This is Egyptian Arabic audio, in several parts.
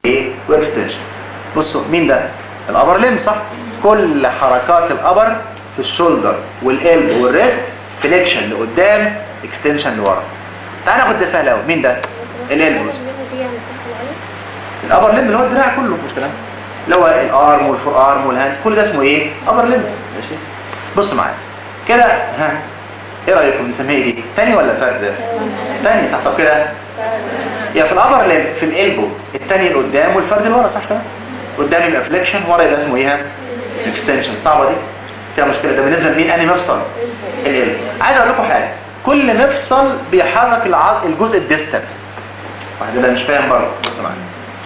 ايه واكستنشن بصوا مين ده الابر ليم صح كل حركات الابر في الشولدر والقلب والريست فليكشن لقدام اكستنشن لورا تعال ناخد ده سهل قوي مين ده الالبوز الابر ليم اللي هو الدراع كله مش كلام اللي هو الارم والفور ارم والهاند كل ده اسمه ايه ابر ليم ماشي بص معايا كده ها ايه رايكم نسميها ايه دي تاني ولا فرد تاني صح طب كده يا في الابر ليم في الالبو التاني لقدام والفرد لورا صح كده قدام يبقى فليكشن ورا يبقى اسمه ايه اكستنشن صعبه دي فيها مشكله ده بالنسبه لمين انهي مفصل الالبو عايز اقول لكم حاجه كل مفصل بيحرك العض... الجزء الديستال واحد اللي مش فاهم برضه بص معايا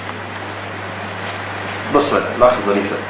بص بقى الاخ الظريف ده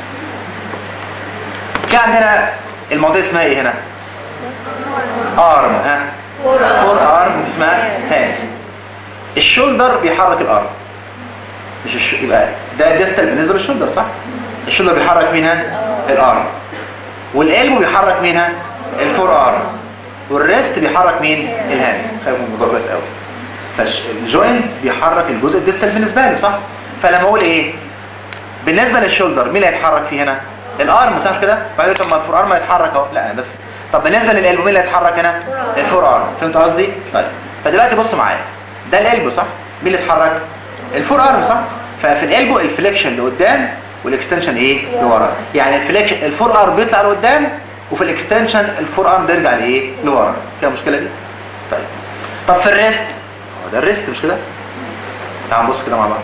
في عندنا المواضيع اسمها ايه هنا ارم ها فور ارم اسمها هاند الشولدر بيحرك الارم مش الش... يبقى ده ديستال بالنسبه للشولدر صح الشولدر بيحرك مين ها الارم والقلب بيحرك مين ها الفور ارم والريست بيحرك مين الهاند خلينا الموضوع كويس قوي فالجوينت بيحرك الجزء الديستال بالنسبه له صح فلما اقول ايه بالنسبه للشولدر مين اللي هيتحرك فيه هنا الارم صح كده بعد كده الفور ارم هيتحرك اهو لا بس طب بالنسبه للقلب مين اللي هيتحرك هنا الفور ارم فهمت قصدي طيب فدلوقتي بص معايا ده القلب صح مين اللي اتحرك الفور ارم صح ففي القلب الفليكشن لقدام والاكستنشن ايه لورا يعني الفليكشن الفور ارم بيطلع لقدام وفي الاكستنشن الفور ارم بيرجع لايه لورا فيها مشكله دي طيب طب في الريست هو ده الريست مش كده تعال نبص كده مع بعض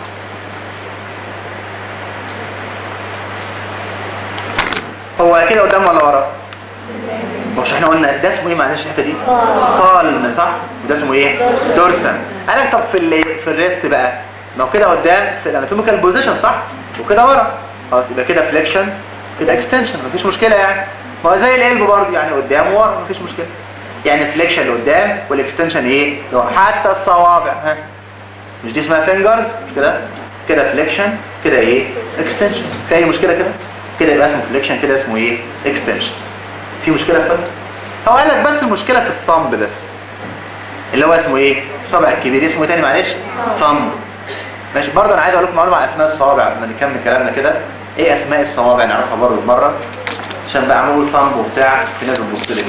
هو كده قدام ولا ورا مش احنا قلنا ده اسمه ايه معلش الحته دي بالم صح وده اسمه ايه دورسن قال لك طب في ال في الريست بقى ما هو كده قدام في الاناتوميكال بوزيشن صح وكده ورا خلاص يبقى كده فليكشن كده اكستنشن مفيش مشكله يعني ما هو زي القلب برضه يعني قدام وورا مفيش مشكله يعني فليكشن لقدام والاكستنشن ايه لورا حتى الصوابع ها مش دي اسمها فينجرز مش كده كده فليكشن كده ايه اكستنشن في اي مشكله كده كده يبقى اسمه فليكشن كده اسمه ايه اكستنشن في مشكله في هو قال لك بس المشكله في الثامب بس اللي هو اسمه ايه الصابع الكبير اسمه تاني معلش ثامب ماشي برضه انا عايز اقول لكم معلومه عن اسماء الصوابع لما نكمل كلامنا كده ايه اسماء الصوابع نعرفها برضه مره عشان بقى نقول ثامب وبتاع في ناس بتبص لي كده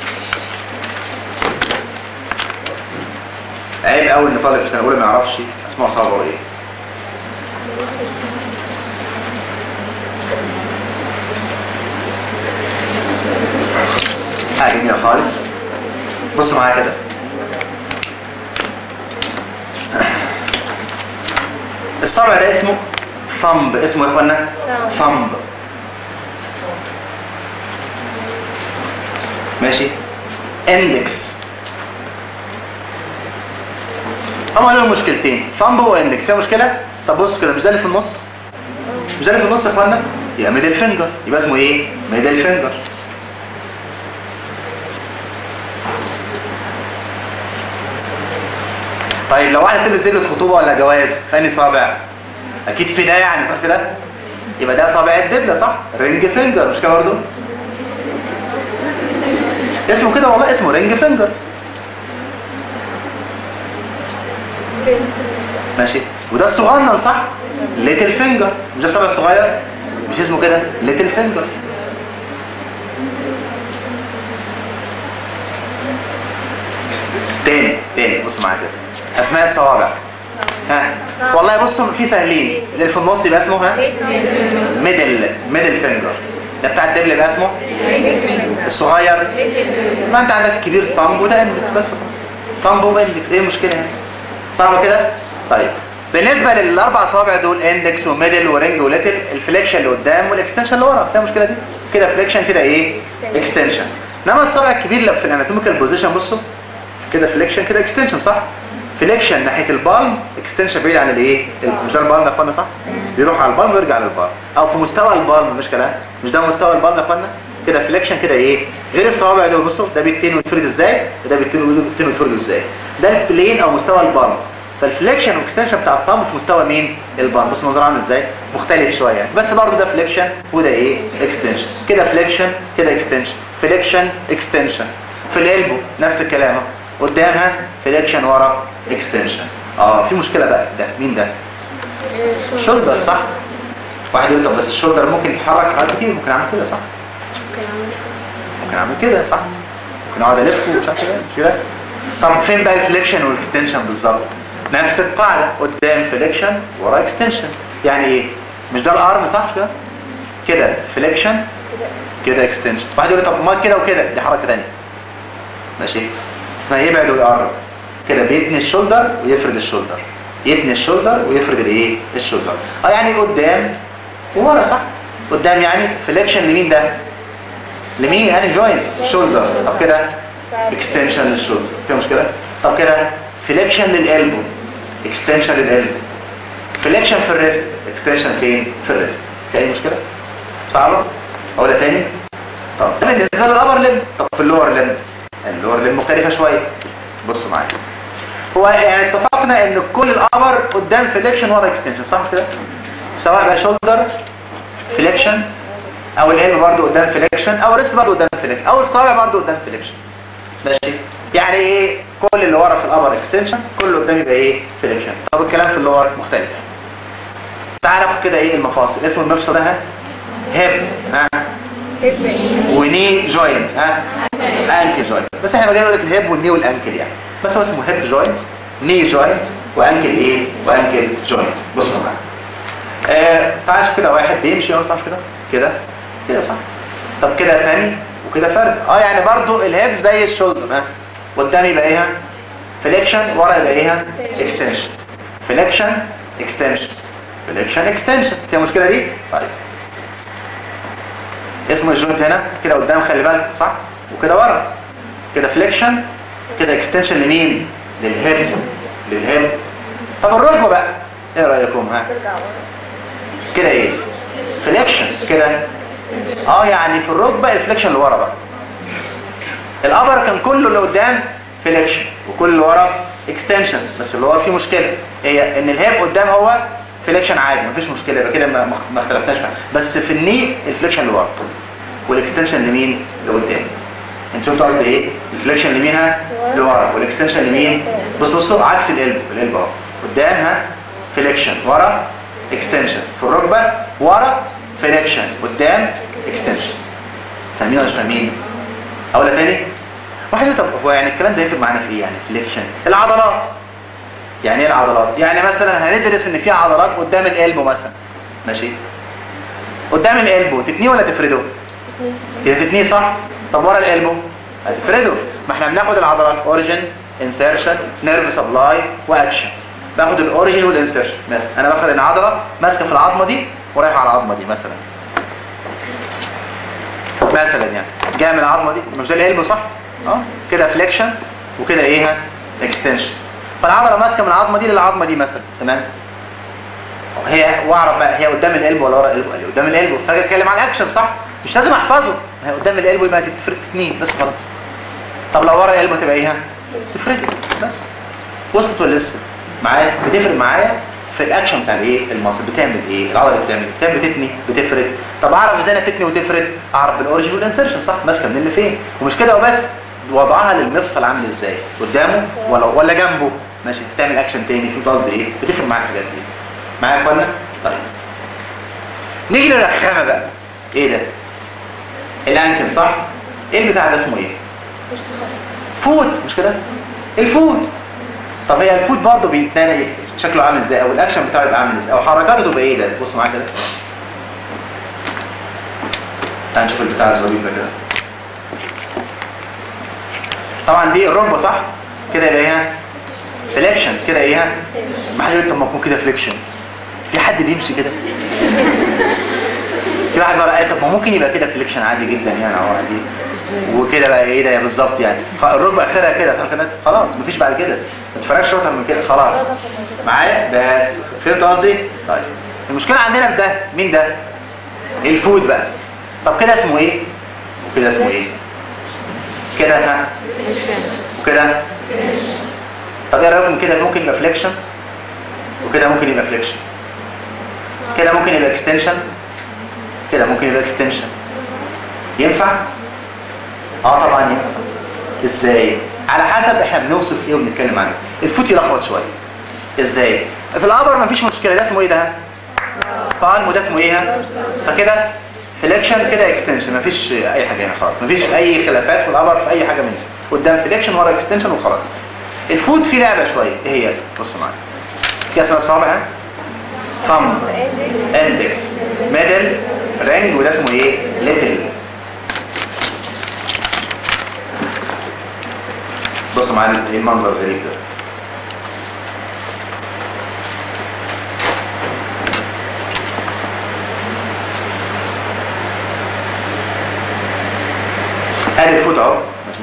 عيب قوي ان طالب في سنه اولى ما يعرفش اسماء صوابعه ايه حاجه جميله خالص بصوا معايا كده الصابع ده اسمه ثمب اسمه يا اخوانا ثمب ماشي اندكس هما دول مشكلتين ثمب واندكس فيها مشكله طب بص كده مش ده اللي في النص مش ده اللي في النص يا اخوانا يبقى ميدل فينجر يبقى اسمه ايه ميدل فينجر طيب لو واحد تلبس دبلة خطوبة ولا جواز فاني صابع اكيد في ده يعني صح كده يبقى ده صابع الدبلة صح رينج فينجر مش كده برضه اسمه كده والله اسمه رينج فينجر ماشي وده الصغنن صح ليتل فينجر مش ده الصابع الصغير مش اسمه كده ليتل فينجر تاني تاني بص معايا كده اسماء الصوابع ها والله بصوا في سهلين اللي في النص يبقى اسمه ها ميدل ميدل فينجر ده بتاع الدبل يبقى اسمه الصغير ما انت عندك كبير ثامب وده اندكس بس خلاص ثامب واندكس ايه المشكله يعني صعبه كده طيب بالنسبه للاربع صوابع دول اندكس وميدل ورينج وليتل الفليكشن اللي قدام والاكستنشن اللي ورا ده المشكله دي كده فليكشن كده ايه اكستنشن انما الصابع الكبير لو في الاناتوميكال بوزيشن بصوا كده فليكشن كده اكستنشن صح فليكشن ناحيه البالم اكستنشن بعيد عن الايه مش ده البالم يا اخوانا صح بيروح على البالم ويرجع للبالم او في مستوى البالم مش كلام مش ده مستوى البالم يا اخوانا كده فليكشن كده ايه غير الصوابع دول بصوا ده بيتين ويتفرد ازاي وده بيتين ويتين ويتفرد ازاي ده البلين او مستوى البالم فالفليكشن والاكستنشن بتاع الثامب في مستوى مين البالم بص المنظر عامل ازاي مختلف شويه يعني. بس برضه ده فليكشن وده ايه اكستنشن كده فليكشن كده اكستنشن فليكشن اكستنشن في الالبو نفس الكلام اهو قدامها فليكشن ورا اكستنشن اه في مشكله بقى ده مين ده شولدر صح واحد يقول طب بس الشولدر ممكن يتحرك حركات كتير ممكن اعمل كده صح ممكن اعمل كده صح ممكن اقعد الف ومش عارف كده مش كده طب فين بقى الفليكشن والاكستنشن بالظبط نفس القاعده قدام فليكشن ورا اكستنشن يعني ايه مش ده الارم صح مش كده كده فليكشن كده اكستنشن واحد يقول لي طب ما كده وكده دي حركه ثانيه ماشي اسمها يبعد ويقرب كده بيتني الشولدر ويفرد الشولدر يتني الشولدر ويفرد الايه الشولدر اه يعني قدام وورا صح قدام يعني فليكشن لمين ده لمين يعني جوينت شولدر طب كده اكستنشن للشولدر في مشكله طب كده فليكشن للقلب اكستنشن للقلب فليكشن في الريست اكستنشن فين في الريست في اي مشكله صعبه اقولها تاني طب ده بالنسبه للابر ليم طب في اللور ليم اللور ليم مختلفه شويه بصوا معايا هو يعني اتفقنا ان كل الابر قدام فليكشن ورا اكستنشن صح كده سواء بقى شولدر فليكشن او القلب برضو قدام فليكشن او الريست برضو قدام فليكشن او الصابع برضو قدام فليكشن ماشي يعني ايه كل اللي ورا في الابر اكستنشن كل اللي قدام يبقى ايه فليكشن طب الكلام في اللور مختلف تعال ناخد كده ايه المفاصل اسم المفصل ده ها هيب ها وني جوينت ها انكل جوينت بس احنا بقى نقول لك الهيب والني والانكل يعني بس هو اسمه هيب جوينت ني جوينت وانكل ايه وانكل جوينت بصوا معايا آه تعال شوف كده واحد بيمشي اهو صح كده كده كده صح طب كده تاني وكده فرد اه يعني برضو الهيب زي الشولدر ها قدام يبقى ايه فليكشن ورا يبقى ايه اكستنشن فليكشن اكستنشن فليكشن اكستنشن فيها مشكله دي طيب اسمه الجوينت هنا كده قدام خلي بالك صح وكده ورا كده فليكشن كده اكستنشن لمين للهيب للهيب طب الركبه بقى ايه رايكم ها كده ايه فليكشن كده اه يعني في الركبه الفليكشن اللي ورا بقى الابر كان كله اللي قدام فليكشن وكل اللي ورا اكستنشن بس اللي ورا فيه مشكله هي ان الهيب قدام هو فليكشن عادي مفيش مشكله يبقى كده ما, ما اختلفناش فيها بس في الني الفليكشن اللي ورا والاكستنشن لمين لقدام انت فهمتوا قصدي ايه الفليكشن لمينها لورا والاكستنشن لمين بص بصوا عكس القلب القلب اهو قدامها فليكشن ورا اكستنشن في الركبه ورا فليكشن قدام اكستنشن فاهمين ولا مش فاهمين اقولها تاني واحد يقول طب هو يعني الكلام ده يفرق معانا في ايه يعني فليكشن العضلات يعني ايه العضلات يعني مثلا هندرس ان في عضلات قدام القلب مثلا ماشي قدام القلب تتنيه ولا تفرده كده تتنيه صح طب ورا القلب هتفرده ما احنا بناخد العضلات اوريجن انسيرشن نيرف سبلاي واكشن باخد الاوريجن والانسيرشن مثلا انا باخد العضله ماسكه في العظمه دي ورايحه على العظمه دي مثلا مثلا يعني جايه من العظمه دي مش ده القلب صح اه كده فليكشن وكده ايه اكستنشن فالعضله ماسكه من العظمه دي للعظمه دي مثلا تمام هي واعرف بقى هي قدام القلب ولا ورا القلب اللي قدام القلب فاجي اتكلم عن الاكشن صح مش لازم احفظه هي قدام القلب يبقى تفرق اتنين بس خلاص طب لو ورا القلب تبقى ايه تفرق بس وصلت ولا لسه معايا بتفرق معايا في الاكشن بتاع الايه المصل بتعمل ايه العضله بتعمل بتعمل بتتني بتفرد طب اعرف ازاي انا تتني وتفرد اعرف بالاوريجن والانسرشن صح ماسكه من اللي فين ومش كده وبس وضعها للمفصل عامل ازاي قدامه ولا ولا جنبه ماشي بتعمل اكشن تاني في قصدي ايه بتفرق معايا الحاجات دي معايا يا اخوانا طيب نيجي للرخامه بقى ايه ده الانكل صح ايه البتاع ده اسمه ايه فوت مش كده الفوت طب هي الفوت برضه بيتنانى شكله عامل ازاي او الاكشن بتاعه يبقى عامل ازاي او حركاته تبقى ايه ده بص معايا كده تعال نشوف البتاع الظريف ده كده طبعا دي الركبه صح كده يبقى ايه فليكشن كده ايه ما حد يقول طب ما يكون كده فليكشن في حد بيمشي كده في واحد بقى قال طب ما ممكن يبقى كده فليكشن عادي جدا يعني او عادي وكده بقى ايه ده بالظبط يعني الركبه اخرها كده صح كده خلاص مفيش بعد كده ما تفرقش اكتر من كده خلاص معايا بس فهمت قصدي طيب المشكله عندنا في ده مين ده الفود بقى طب كده اسمه ايه وكده اسمه ايه كده ها وكده طب ايه رايكم كده ممكن يبقى فليكشن وكده ممكن يبقى فليكشن كده ممكن يبقى اكستنشن كده ممكن يبقى اكستنشن ينفع اه طبعا ينفع ازاي على حسب احنا بنوصف ايه وبنتكلم عن ايه الفوت يلخبط شويه ازاي في الابر مفيش مشكله ده اسمه ايه ده بالم وده اسمه ايه فكده فليكشن كده اكستنشن مفيش اي حاجه هنا خالص مفيش اي خلافات في الابر في اي حاجه من دي قدام فليكشن ورا اكستنشن وخلاص الفوت فيه لعبه شويه ايه هي بص معايا في اسمها الصابع ها ثumb اندكس ميدل رينج وده اسمه ايه ليتل بصوا معايا ايه المنظر الغريب ده ادي الفوت اهو ماشي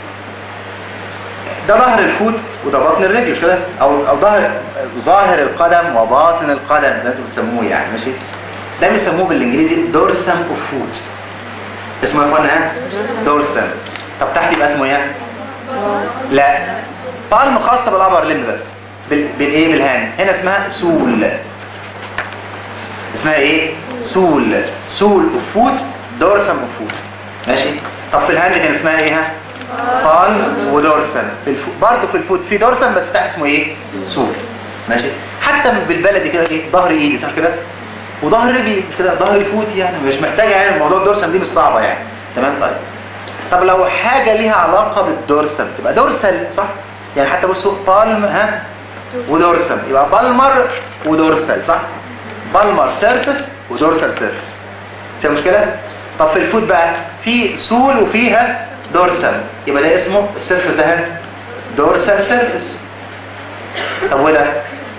ده ظهر الفوت وده بطن الرجل مش كده او او ظهر ظاهر القدم وباطن القدم زي ما انتم بتسموه يعني ماشي ده بيسموه بالانجليزي دورسم اوف فوت اسمه يا اخوانا ها دورسم طب تحت يبقى اسمه ايه لا بالم خاصه بالابر لم بس بال- بالايه بالهاند هنا اسمها سول اسمها ايه سول سول اوف فوت دورسم اوف فوت ماشي طب في الهاند كان اسمها ايه ها بالم ودورسم في الفو... برضه في الفوت في دورسم بس تحت اسمه ايه سول ماشي حتى بالبلدي كده ايه ظهر ايدي صح كده وظهر رجلي مش كده ظهر الفوت يعني مش محتاجه يعني الموضوع الدورسم دي مش صعبه يعني تمام طيب طب لو حاجه ليها علاقه بالدورسم تبقى دورسال صح يعني حتى بصوا بالم ها ودورسم يبقى بالمر ودورسال صح بالمر سيرفس ودورسال سيرفس فيها مشكله طب في الفوت بقى في سول وفيها دورسال يبقى ده اسمه السيرفس ده ها دورسال سيرفس طب وده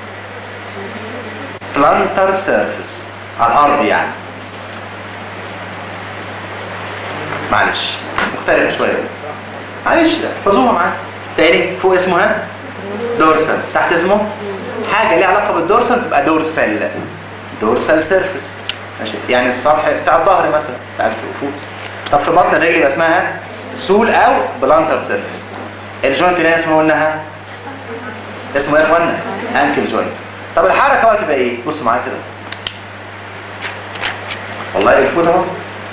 بلانتر سيرفس على الارض يعني معلش مختلفة شوية معلش احفظوها معايا تاني فوق اسمه ها دورسال تحت اسمه حاجة ليها علاقة بالدورسال تبقى دورسال دورسال سيرفس ماشي يعني السطح بتاع الظهر مثلا بتاع الفوت طب في بطن الرجل يبقى اسمها سول او بلانتر سيرفس الجوينت اللي اسمه قلناها اسمه ايه يا اخوانا انكل جوينت طب الحركه بقى تبقى ايه بصوا معايا كده والله الفوت اهو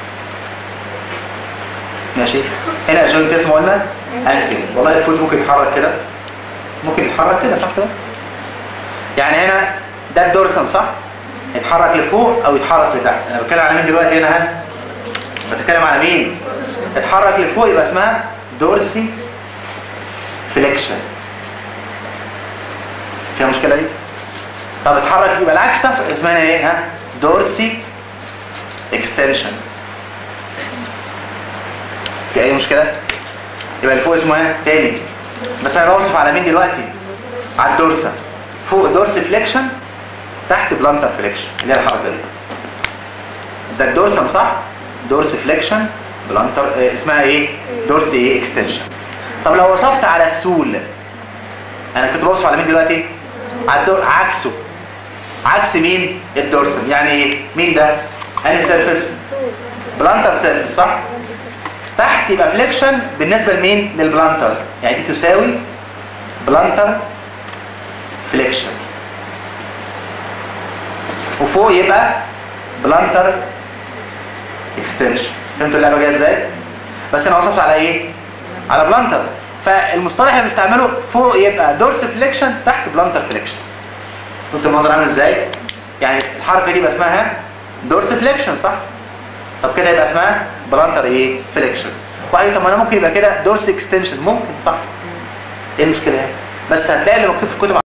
ماشي هنا الجوينت اسمه قلنا انكل والله الفوت ممكن يتحرك كده ممكن يتحرك كده صح كده يعني هنا ده الدورسم صح يتحرك لفوق او يتحرك لتحت انا بتكلم على مين دلوقتي هنا ها بتكلم على مين اتحرك لفوق يبقى اسمها دورسي فليكشن فيها مشكله دي طب اتحرك يبقى العكس ده اسمها ايه ها دورسي اكستنشن في اي مشكله يبقى اللي فوق اسمه ايه تاني بس انا بوصف على مين دلوقتي على الدورسا فوق دورسي فليكشن تحت بلانتر فليكشن اللي هي الحركه دي ده الدورسم صح دورسي فليكشن بلانتر اه اسمها ايه دورسي ايه اكستنشن طب لو وصفت على السول انا كنت بوصف على مين دلوقتي على الدور عكسه عكس مين الدورسم يعني ايه مين ده انهي سيرفيس بلانتر سيرفيس صح تحت يبقى فليكشن بالنسبه لمين للبلانتر يعني دي تساوي بلانتر فليكشن وفوق يبقى بلانتر اكستنشن فهمتوا اللعبه جايه ازاي بس انا وصفت على ايه على بلانتر فالمصطلح اللي بنستعمله فوق يبقى دورس فليكشن تحت بلانتر فليكشن فهمتوا المنظر عامل ازاي يعني الحركه دي يبقى اسمها دورس فليكشن صح طب كده يبقى اسمها بلانتر ايه فليكشن وبعدين طب ما انا ممكن يبقى كده دورس اكستنشن ممكن صح ايه المشكله يعني بس هتلاقي اللي مكتوب في الكتب